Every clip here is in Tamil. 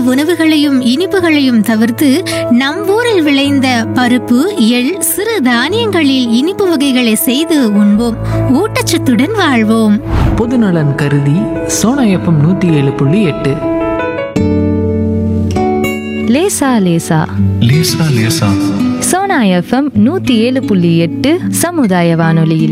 உணவுகளையும் இனிப்புகளையும் தவிர்த்து நம் ஊரில் விளைந்த பருப்பு எள் சிறு தானியங்களில் இனிப்பு வகைகளை செய்து உண்போம் ஊட்டச்சத்துடன் வாழ்வோம் பொதுநலன் கருதி சோனா எஃப்எம் நூற்றி ஏழு புள்ளி எட்டு லேசா லேசா லேசா லேசா சோனா எஃப்எம் நூத்தி ஏழு புள்ளி எட்டு சமுதாய வானொலியில்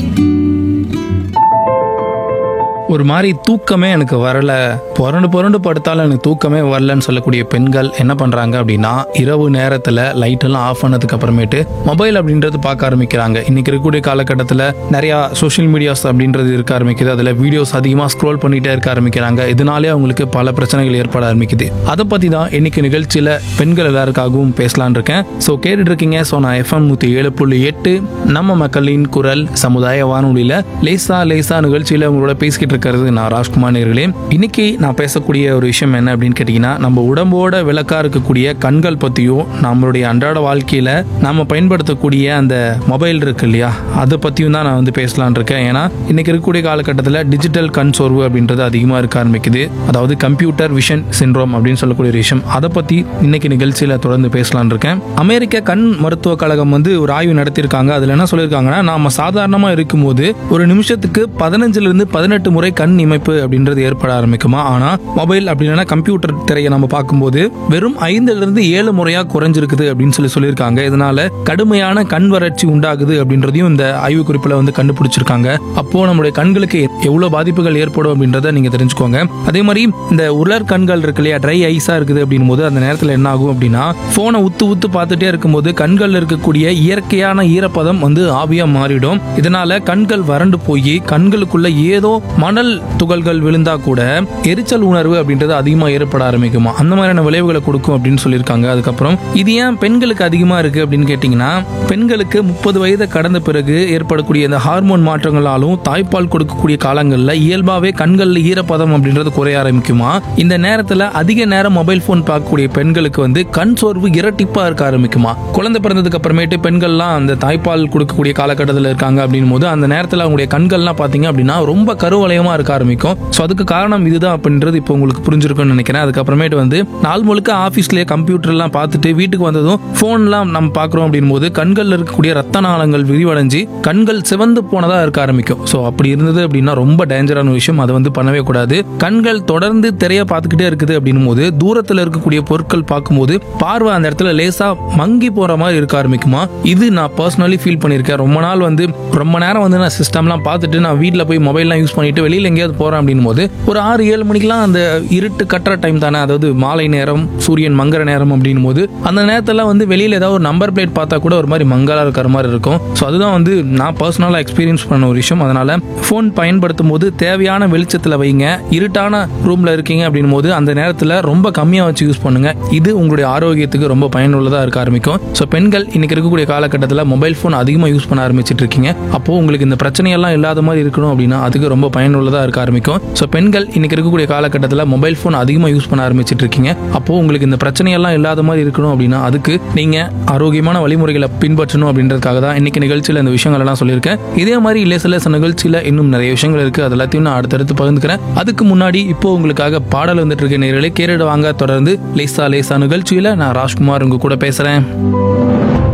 ஒரு மாதிரி தூக்கமே எனக்கு வரல புரண்டு புரண்டு படுத்தாலும் எனக்கு தூக்கமே வரலன்னு சொல்லக்கூடிய பெண்கள் என்ன பண்றாங்க அப்படின்னா இரவு நேரத்துல லைட் எல்லாம் ஆஃப் பண்ணதுக்கு அப்புறமேட்டு மொபைல் அப்படின்றது பார்க்க ஆரம்பிக்கிறாங்க இன்னைக்கு இருக்கக்கூடிய காலகட்டத்தில் நிறைய சோஷியல் மீடியாஸ் அப்படின்றது இருக்க ஆரம்பிக்குது அதுல வீடியோஸ் அதிகமாக ஸ்க்ரோல் பண்ணிட்டே இருக்க ஆரம்பிக்கிறாங்க இதனாலே அவங்களுக்கு பல பிரச்சனைகள் ஏற்பட ஆரம்பிக்குது அதை பத்தி தான் இன்னைக்கு நிகழ்ச்சியில பெண்கள் எல்லாருக்காகவும் பேசலான் இருக்கேன் ஸோ கேட்டுட்டு இருக்கீங்க ஸோ நான் எஃப்எம் நூற்றி ஏழு புள்ளி எட்டு நம்ம மக்களின் குரல் சமுதாய வானொலியில லேசா லேசா நிகழ்ச்சியில உங்களோட பேசிக்கிட்டு இருக்கிறது நான் ராஜ்குமார் நேர்களே இன்னைக்கு நான் பேசக்கூடிய ஒரு விஷயம் என்ன அப்படின்னு கேட்டிங்கன்னா நம்ம உடம்போட விளக்கா இருக்கக்கூடிய கண்கள் பற்றியும் நம்மளுடைய அன்றாட வாழ்க்கையில நம்ம பயன்படுத்தக்கூடிய அந்த மொபைல் இருக்கு இல்லையா அதை பற்றியும் தான் நான் வந்து பேசலான் இருக்கேன் ஏன்னா இன்னைக்கு இருக்கக்கூடிய காலகட்டத்தில் டிஜிட்டல் கண் சோர்வு அப்படின்றது அதிகமாக இருக்க ஆரம்பிக்குது அதாவது கம்ப்யூட்டர் விஷன் சின்ரோம் அப்படின்னு சொல்லக்கூடிய ஒரு விஷயம் அதை பற்றி இன்னைக்கு நிகழ்ச்சியில் தொடர்ந்து பேசலான் இருக்கேன் அமெரிக்க கண் மருத்துவக் கழகம் வந்து ஒரு ஆய்வு நடத்தியிருக்காங்க அதில் என்ன சொல்லியிருக்காங்கன்னா நாம சாதாரணமாக இருக்கும்போது ஒரு நிமிஷத்துக்கு பதினஞ்சுல இருந்து பதினெட்டு முறை கண் இமைப்பு அப்படின்றது ஏற்பட ஆரம்பிக்குமா ஆனா மொபைல் அப்படின்னா கம்ப்யூட்டர் திரையை நம்ம பார்க்கும்போது வெறும் ஐந்துல இருந்து ஏழு முறையா குறைஞ்சிருக்குது அப்படின்னு சொல்லி சொல்லியிருக்காங்க இதனால கடுமையான கண் வறட்சி உண்டாகுது அப்படின்றதையும் இந்த ஆய்வு குறிப்பில் வந்து கண்டுபிடிச்சிருக்காங்க அப்போ நம்மளுடைய கண்களுக்கு எவ்வளவு பாதிப்புகள் ஏற்படும் அப்படின்றத நீங்க தெரிஞ்சுக்கோங்க அதே மாதிரி இந்த உலர் கண்கள் இருக்கு இல்லையா ட்ரை ஐஸா இருக்குது அப்படின் போது அந்த நேரத்தில் என்ன ஆகும் அப்படின்னா போனை உத்து உத்து பார்த்துட்டே இருக்கும்போது கண்கள்ல இருக்கக்கூடிய இயற்கையான ஈரப்பதம் வந்து ஆவியா மாறிடும் இதனால கண்கள் வறண்டு போய் கண்களுக்குள்ள ஏதோ மணல் துகள்கள் விழுந்தா கூட எரிச்சல் உணர்வு அப்படின்றது அதிகமா ஏற்பட ஆரம்பிக்குமா அந்த மாதிரியான விளைவுகளை கொடுக்கும் அப்படின்னு சொல்லியிருக்காங்க அதுக்கப்புறம் இது ஏன் பெண்களுக்கு அதிகமா இருக்கு அப்படின்னு கேட்டீங்கன்னா பெண்களுக்கு முப்பது வயதை கடந்த பிறகு ஏற்படக்கூடிய இந்த ஹார்மோன் மாற்றங்களாலும் தாய்ப்பால் கொடுக்கக்கூடிய காலங்களில் இயல்பாவே கண்கள்ல ஈரப்பதம் அப்படின்றது குறைய ஆரம்பிக்குமா இந்த நேரத்துல அதிக நேரம் மொபைல் போன் பார்க்கக்கூடிய பெண்களுக்கு வந்து கண் சோர்வு இரட்டிப்பா இருக்க ஆரம்பிக்குமா குழந்தை பிறந்ததுக்கு அப்புறமேட்டு பெண்கள்லாம் அந்த தாய்ப்பால் கொடுக்கக்கூடிய காலகட்டத்தில் இருக்காங்க அப்படின் போது அந்த நேரத்தில் அவங்களுடைய கண்கள்லாம் பார்த்தீங்க அப்படின்னா ரொம்ப கருவலயமா இருக்க ஆரம்பிக்கும் ஸோ அதுக்கு காரணம் இதுதான் அப்படின்றது இப்போ உங்களுக்கு புரிஞ்சிருக்கும்னு நினைக்கிறேன் அதுக்கப்புறமேட்டு வந்து நாள் முழுக்க ஆஃபீஸ்லேயே கம்ப்யூட்டர்லாம் பார்த்துட்டு வீட்டுக்கு வந்ததும் ஃபோன்லாம் நம்ம பார்க்குறோம் அப்படின் போது கண்களில் இருக்கக்கூடிய ரத்த நாளங்கள் விரிவடைஞ்சு கண்கள் சிவந்து போனதா இருக்க ஆரம்பிக்கும் ஸோ அப்படி இருந்தது அப்படின்னா ரொம்ப டேஞ்சரான விஷயம் அதை வந்து பண்ணவே கூடாது கண்கள் தொடர்ந்து திரைய பார்த்துக்கிட்டே இருக்குது அப்படின்னும் போது தூரத்தில் இருக்கக்கூடிய பொருட்கள் பார்க்கும்போது பார்வை அந்த இடத்துல லேசா மங்கி போற மாதிரி இருக்க ஆரம்பிக்குமா இது நான் பர்சனலி ஃபீல் பண்ணியிருக்கேன் ரொம்ப நாள் வந்து ரொம்ப நேரம் வந்து நான் சிஸ்டம்லாம் பார்த்துட்டு நான் வீட்டில் போய் மொபைல்லாம் யூஸ் பண்ணிட்டு வெளியில் எங்கேயாவது போறேன் அப்படின்னும் போது ஒரு ஆறு ஏழு மணிக்கெல்லாம் அந்த இருட்டு கட்டுற டைம் தானே அதாவது மாலை நேரம் சூரியன் மங்குற நேரம் அப்படின்னும் போது அந்த நேரத்தில் வந்து வெளியில் ஏதாவது ஒரு நம்பர் பிளேட் பார்த்தா கூட ஒரு மாதிரி மங்கலா இருக்கிற மாதிரி இருக்கும் ஸோ அதுதான் வந்து நான் பர்சனலாக எக்ஸ்பீரியன்ஸ் பண்ண ஒரு விஷயம் அதனால ஃபோன் பயன்படுத்தும் போது தேவையான வெளிச்சத்தில் வைங்க இருட்டான ரூம்ல இருக்கீங்க அப்படின்னும் போது அந்த நேரத்தில் ரொம்ப கம்மியாக வச்சு யூஸ் பண்ணுங்க இது உங்களுடைய ஆரோக்கியத்துக்கு ரொம்ப பயனுள்ளதாக இருக்க ஆரம்பிக்கும் ஸோ பெண்கள் இன்னைக்கு இருக்கக்கூடிய காலகட்டத்தில் மொபைல் ஃபோன் அதிகமாக யூஸ் பண்ண ஆரம்பிச்சிட்டு இருக்கீங்க அப்போ உங்களுக்கு இந்த பிரச்சனையெல்லாம் இல்லாத மாதிரி இருக்கணும் அப்படின்னா அதுக்கு ரொம்ப பயனுள்ளதாக இருக்க ஆரம்பிக்கும் ஸோ பெண்கள் இன்னைக்கு இருக்கக்கூடிய காலகட்டத்தில் மொபைல் ஃபோன் அதிகமாக யூஸ் பண்ண ஆரம்பிச்சிட்டு இருக்கீங்க அப்போ உங்களுக்கு இந்த பிரச்சனையெல்லாம் இல்லாத மாதிரி இருக்கணும் அப்படின்னா அதுக்கு நீங்க ஆரோக்கியமான வழிமுறைகளை பின்பற்றணும் அப்படின்றதுக்காக தான் இன்னைக்கு நிகழ்ச்சியில் இந்த விஷயங்கள் எல்லாம் சொல்லியிருக்கேன் இதே மாதிரி லேச லேச நிகழ்ச்சியில் இன்னும் நிறைய விஷயங்கள் இருக்கு அது எல்லாத்தையும் நான் அடுத்தடுத்து பகிர்ந்துக்கிறேன் அதுக்கு முன்னாடி இப்போ உங்களுக்காக பாடல் வந்துட்டு இருக்க நேரலே கேரிட வாங்க தொடர்ந்து லேசா லேசா நிகழ்ச்சியில நான் ராஜ்குமார் உங்க கூட பேசுறேன்